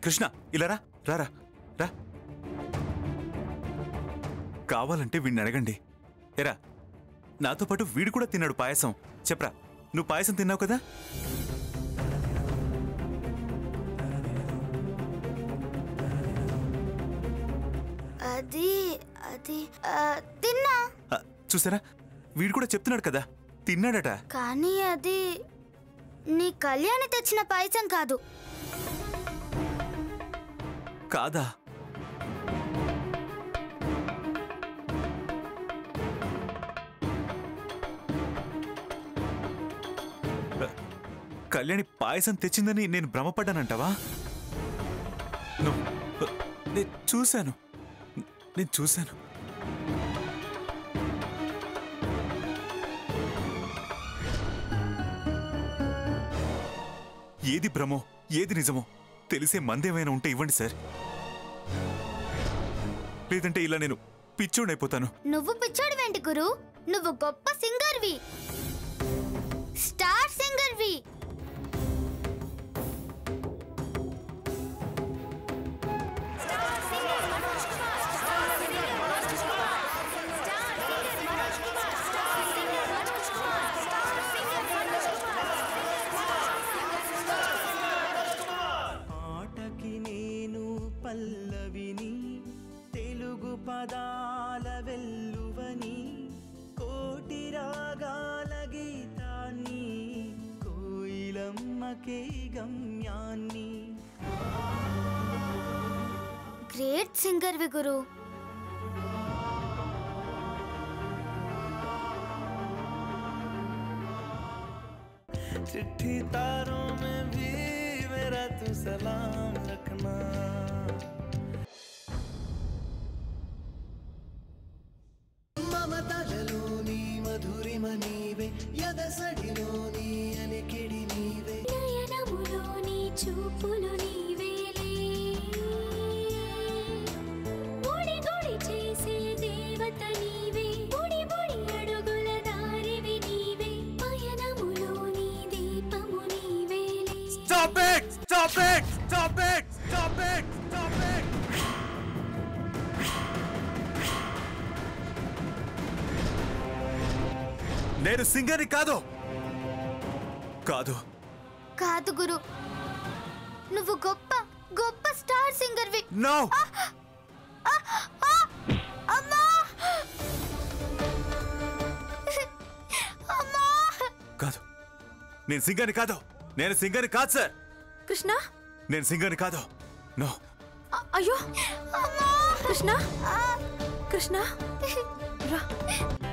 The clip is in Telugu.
కృష్ణ ఇలా రా రారా రా కావాలంటే వీడిని అడగండి ఎరా నాతో పాటు వీడు కూడా తిన్నాడు పాయసం చెప్పరా నువ్వు పాయసం తిన్నావు కదా అది అది ఆ, తిన్నా ఆ, చూసారా వీడు కూడా చెప్తున్నాడు కదా తిన్నాడట కానీ అది నీ కళ్యాణి తెచ్చిన పాయసం కాదు కాదా కళ్యాణి పాయసం తెచ్చిందని నేను భ్రమపడ్డానంటావా నువ్వు నేను చూశాను నేను చూశాను ఏది భ్రమో ఏది నిజమో తెలిసే మందేమైనా ఉంటే ఇవ్వండి సార్ లేదంటే ఇలా నేను పిచ్చోడైపోతాను నువ్వు పిచ్చోడివేంటి గురు నువ్వు గొప్ప సింగర్వి స్టార్ సింగర్వి పాటకి నేను పల్లవిని తెలుగు పదాల వెల్లువని కోటి రాగాల గీతాన్ని కోయిలమ్మకే గమ్యాన్ని గ్రేట్ సింగర్వి గురు चिट्ठी तारों में भी मेरा तू सलाम रखना మమతలలోని మధురిమ నీవే ఎదసడిలోని అలికిడి నీవే నయనములోని చూపులు నీవేలే గుడి గుడి చేసే దేవత నీవే గుడి గుడి అడుగుల దారివి నీవే పయనములోని దీపము నీవేలే Stop it! Stop it! Stop it! Stop it! Stop it! నేను సింగర్ని కాదు కాదు కాదు గురు నువ్వు గొప్ప గొప్ప స్టార్ సింగర్వి నో ఆ! అమ్మా అమ్మా కాదు నేను సింగర్ని కాదు నేను సింగర్ని కాదు సార్ కృష్ణ నేను సింగర్ని కాదు నో అ- అయ్యో కృష్ణ కృష్ణ రా